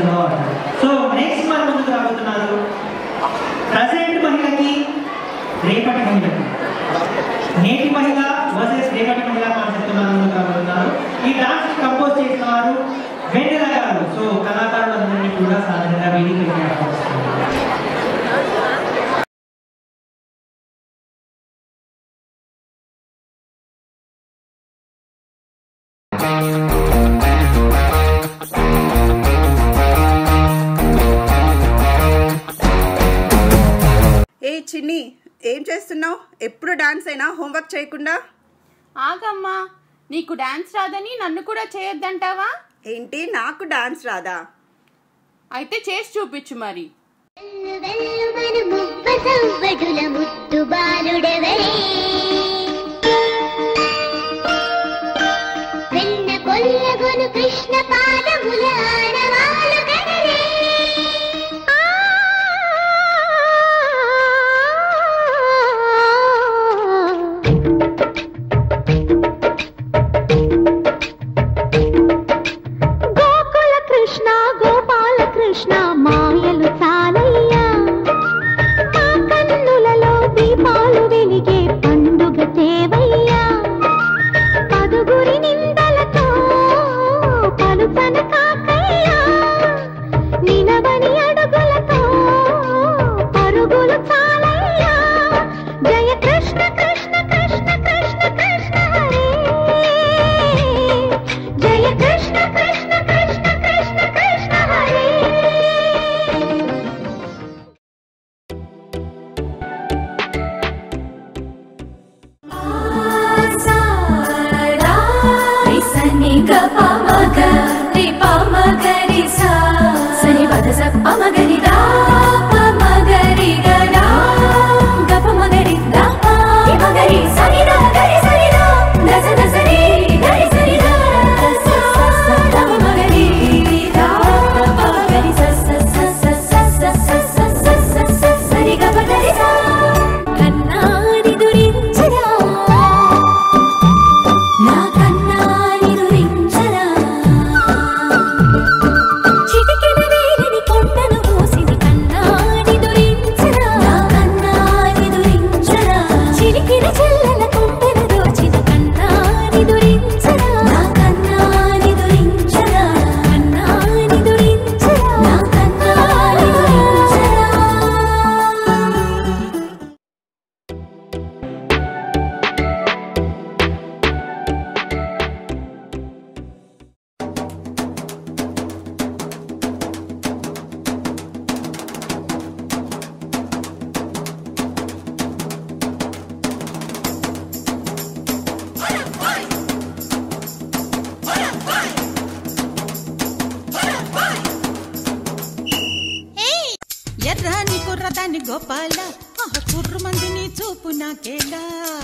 Award so next మన ముందుకు రాబోతున్నారు ప్రజెంట్ మహిళకి రేపటి మహిళకి నేటి మహిళ వర్సెస్ రేపటి మహిళ కాన్సెప్ట్ మన ముందుకు రాబోతున్నారు ఈ డాన్స్ కంపోజ్ చేసిన వారు వెన్నెల గారు సో కళాకారులందరినీ కూడా సాధారణంగా వేదికకి ఆహ్వానిస్తున్నారు ఏ చిన్ని ఏం చేస్తున్నావు ఎప్పుడు డాన్స్ అయినా హోంవర్క్ చేయకుండా ఆగమ్మా నీకు డాన్స్ రాదని నన్ను కూడా చేయొద్దంటావా ఏంటి నాకు డాన్స్ రాదా అయితే చేసి చూపించు మరి వెల్లువెల్లుమను మువ్వసవ్వడుల ముద్దు బాలుడెవరే వెన్న కొల్లగొను కృష్ణ పాదముల ఆడవాలు కనరే గోకుల కృష్ణ గోపాల కృష్ణ మాయలు చాలయ్యా మా కన్నులలో దీపాలు వెలిగే పండుగ తేవయ్యా పదుగురి నిందలతో పలుపన కాకయ్యా నిలవని అడుగులతో పరుగులు చాలయ్యా జయ కృష్ణ కృష్ణ కృష్ణ కృష్ణ కృష్ణ హరే జయ కృష్ణ కృష్ణ కృష్ణ కృష్ణ కృష్ణ హరే సని గ పమ గ రి పమ గ రి సా సని పద స పమ గ రి దా పమ గ రి గ డా గ పమ గ రి దా పా రి మ గ రి సని దా గ రి సని దా ద స ద స రి గ రి సని దా ద స స స ద పమ గ రి రి దా ప గ రి స స స స స స స స స స స స రి గ ప గ రి సా కన్నాడి దురించరా నా కన్నాని దురించరా చిటికెన వేలిని కొండను మోసిన కన్నాని దురించరా నా కన్నాని దురించరా చిలికిన చెల్లెల కొండను దోచిన కన్నాని దురించరా నా కన్నాని దురించరా కన్నాని దురించరా నా కన్నాని దురించరా ఎర్రాని కుర్రదాన్ని గోపాల ఆహ కుర్రు మందిని చూపు నాకేలా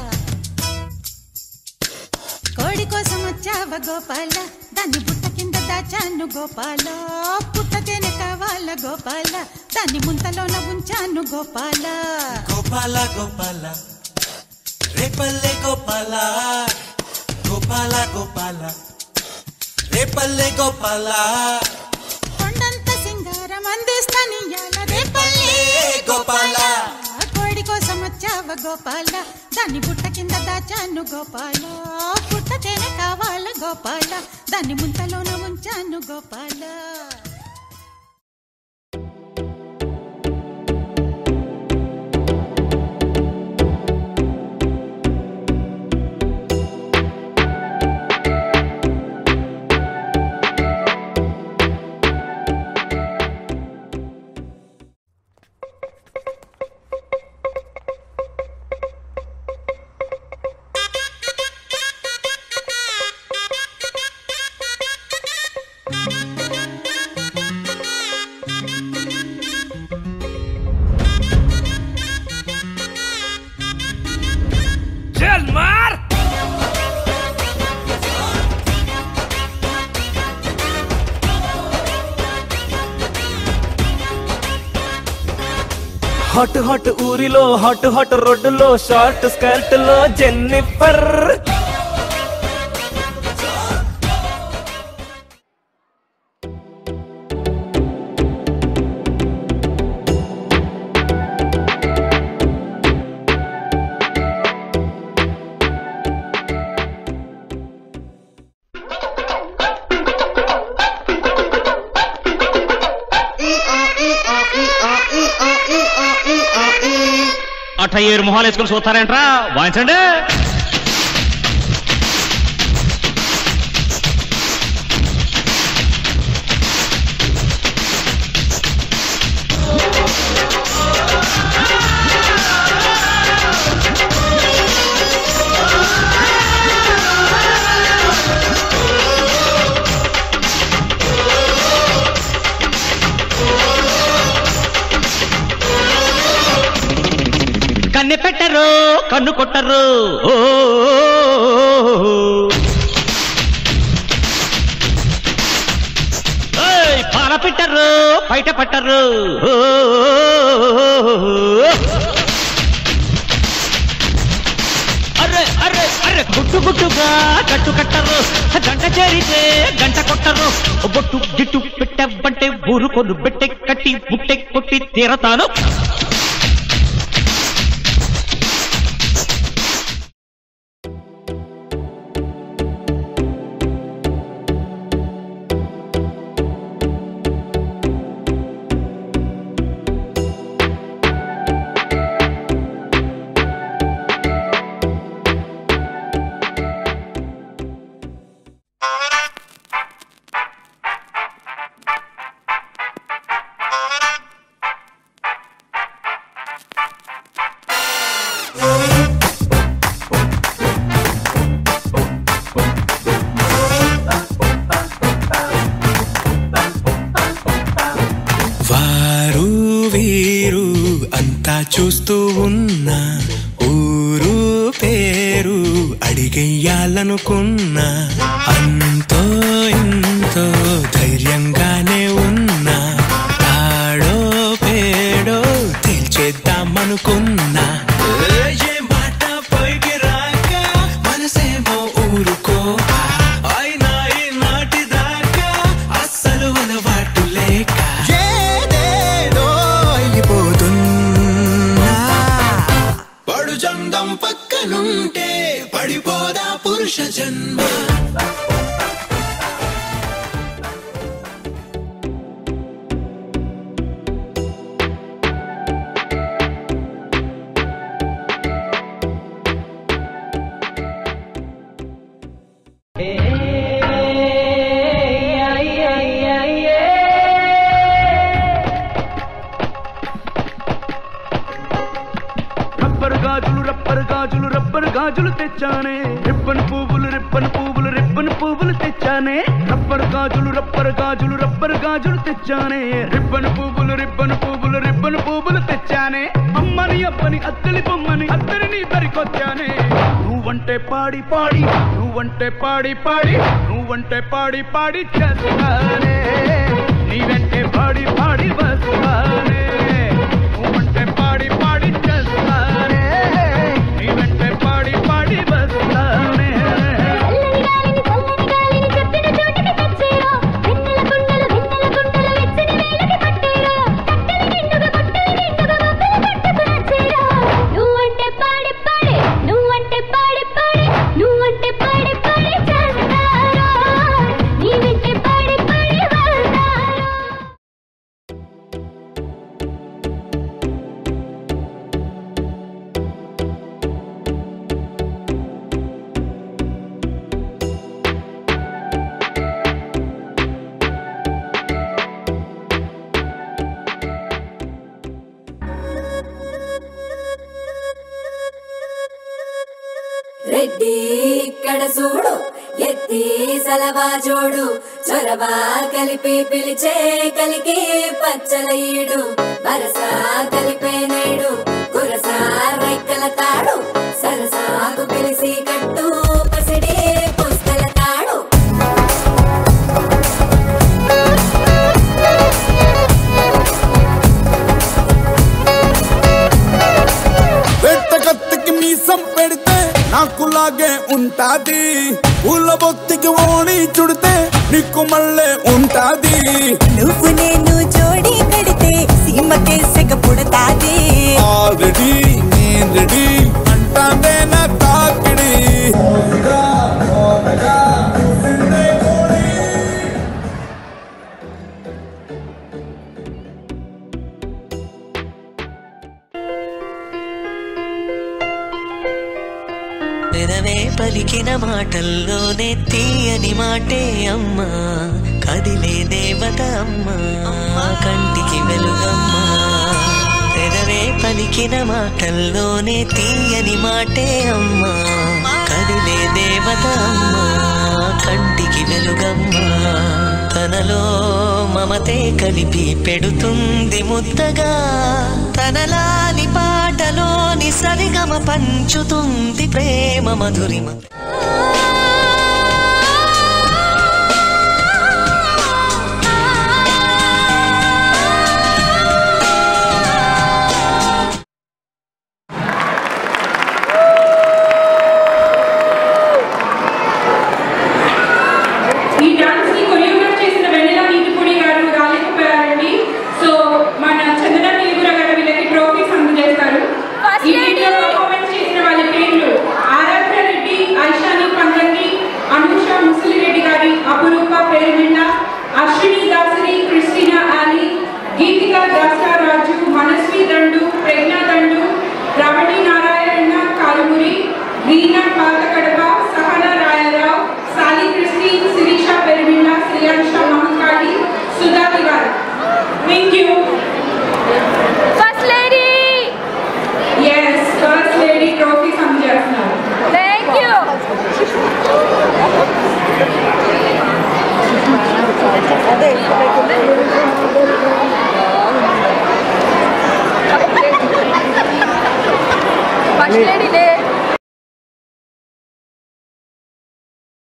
కోడి కోసం వచ్చావ గోపాల దాన్ని బుట్ట కింద దాచాను గోపాల పుట్ట తేనె కావాల గోపాల దాన్ని ముంతలోన ఉంచాను గోపాల గోపాల గోపాల రేపల్లె గోపాల గోపాల గోపాల రేపల్లె గోపాల కొండంత సింగారం అందిస్తాని రేపల్లే గోపాల. కోడి కోసం వచ్చావ గోపాల దాన్ని బుట్ట కింద దాచాను గోపాల పుట్ట తేనె కావాల గోపాల దాన్ని ముంతలోన ఉంచాను గోపాల హాట్ హాట్ ఊరిలో హాట్ హాట్ రోడ్డులో షార్ట్ స్కర్ట్ లో జెన్నిఫర్ అట్లా ఏరు మొహాలు వేసుకుని చూస్తారేంట్రా వాయించండి కన్నె పెట్టరు కన్ను కొట్టరు ఓ ఏయ్, పాల పెట్టరు బయట పట్టరు ఓ అర్రే అర్రే అర్రే గుట్టు గుట్టుగా కట్టు కట్టరు గంట చేరితే గంట కొట్టరు బొట్టు గిట్టు పెట్టబంటే ఊరు కొను బెట్టె కట్టి బుట్టె కొట్టి తీరతాను వారు వీరు అంతా చూస్తూ ఉన్నా ఊరు పేరు అడిగెయ్యాలనుకున్నా అంతో ఇంతో ధైర్యంగానే ఉన్నా తాడో పేడో తేల్చేద్దామనుకున్నా ఏ మాట పైకి రాక మనసేమో ఊరుకో అయినా ఈ నాటి దాకా అస్సలు అలవాటు లేక ఏదేదో అయిపోతున్నా పడు జంగం పక్కనుంటే పడిపోదా పురుష జన్మ రబ్బరు గాజులు రబ్బరు గాజులు రబ్బరు గాజులు తెచ్చానే రిబ్బన్ పువ్వులు రిబ్బన్ పువ్వులు రిబ్బన్ పువ్వులు తెచ్చానే రబ్బరు గాజులు రబ్బరు గాజులు రబ్బరు గాజులు తెచ్చానే రిబ్బన్ పువ్వులు రిబ్బన్ పువ్వులు రిబ్బన్ పువ్వులు తెచ్చానే అమ్మని అబ్బని అత్తలి బొమ్మని అత్తని నీ దరికొచ్చానే నువ్వంటే పాడి పాడి నువ్వంటే పాడి పాడి నువ్వంటే పాడి పాడి చేస్తానే నీ వెంటే పాడి పాడి వస్తానే నువ్వంటే పాడి పాడి చేస్తానే నీ వెంటే పాడి పాడి వస్తానే నువ్వంటే పాడి పాడి నువ్వంటే పాడి పాడి నువ్వంటే పాడి పాడి చేస్తారా నీ వెంటే పాడి పాడి వెళ్తారా రెడ్డి ఇక్కడ చూడు ఎత్తి సలవా జోడు చొరవ కలిపి పిలిచే కలికి పచ్చల ఈడు వరస కలిపే నేడు కురస రెక్కల తాడు సరసాకు పిలిసి కట్టు పసిడి పుస్తల తాడు పెట్ట కత్తికి మీసం పెడితే నాకులాగే ఉంటాది పూల బొత్తికి ఓణి చుడితే నీకు మళ్ళే ఉంటాది నువ్వు నేను జోడి కడితే సీమకే సెగ పుడతాది ఆల్రెడీ నేను రెడీ అంటాదే నా తాకిడి పలికిన మాటల్లోనే తీయని మాటే అమ్మా కదిలే దేవత అమ్మా కంటికి వెలుగమ్మా పెదవే పలికిన మాటల్లోనే తీయని మాటే అమ్మా కదిలే దేవత అమ్మా కంటికి వెలుగమ్మా తనలో మమతే కలిపి పెడుతుంది ముద్దగా తనలాలి పాటలోని సరిగమ పంచుతుంది ప్రేమ మధురిమ ఈ డాన్స్ ని కొరియోగ్రాఫ్ చేసిన వెన్నెల నీతిపూడి గారు రాలేకపోయారండి సో మన చందన నీగుర గారు వీళ్ళకి ట్రోఫీస్ అందజేస్తారు ఈ వీడియో పర్ఫార్మెన్స్ చేసిన వాళ్ళ పేర్లు ఆరాధ్య రెడ్డి ఐషాని పంతంగి అనుష ముసలిరెడ్డి గారి అపురూప పేరుమిళ్ళ అశ్విని దాసరి క్రిస్టినా ఆలీ గీతిక దాసారాజు మనస్వి దండు ప్రజ్ఞా దండు రమణి నారాయణ కాలుమురి రీనా పాతకడప సహన రాయరావు సాలి క్రిస్టి శిరీష పెరుమిళ్ళ శ్రీయాంశ మహంకాళి సుధాకి గారు thank you first lady yes first lady trophies అందజేస్తున్నారు థ్యాంక్ యూ ఫస్ట్ లేడీ